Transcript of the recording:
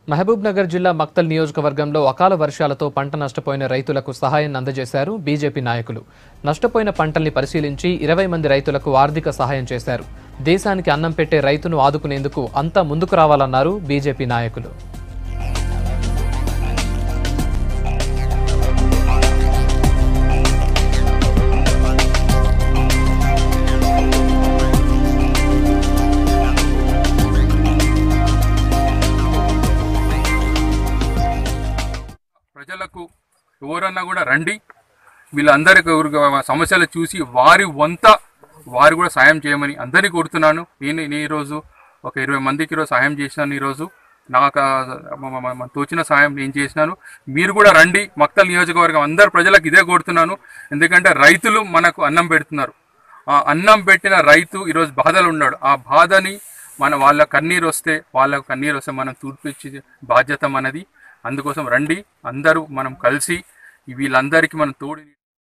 మహబూబ్ నగర్ జిల్లా మక్తల్ నియోజకవర్గంలో అకాల వర్షాలతో పంట నష్టపోయిన రైతులకు సహాయం అందజేశారు బీజేపీ నాయకులు నష్టపోయిన పంటల్ని పరిశీలించి ఇరవై మంది రైతులకు ఆర్థిక సహాయం చేశారు దేశానికి అన్నం పెట్టే రైతును ఆదుకునేందుకు అంతా ముందుకు రావాలన్నారు బీజేపీ నాయకులు ప్రజలకు ఎవరన్నా కూడా రండి వీళ్ళందరికీ ఎవరికి సమస్యలు చూసి వారి వంత వారు కూడా సాయం చేయమని అందరినీ కోరుతున్నాను నేను నేను ఈరోజు ఒక ఇరవై మందికి ఈరోజు సాయం చేసినాను ఈరోజు నాకు ఆ మ- మ- మ- తోచిన సాయం నేను చేసినాను మీరు కూడా రండి మక్తల్ నియోజకవర్గం అందరు ప్రజలకు ఇదే కోరుతున్నాను ఎందుకంటే రైతులు మనకు అన్నం పెడుతున్నారు ఆ అన్నం పెట్టిన రైతు ఈరోజు బాధలు ఉన్నాడు ఆ బాధని మన వాళ్ళ కన్నీరు వస్తే వాళ్ళ కన్నీరు వస్తే మనం తూర్పిచ్చే బాధ్యత మనది అందుకోసం రండి అందరూ మనం కలిసి వీళ్ళందరికీ మనం తోడు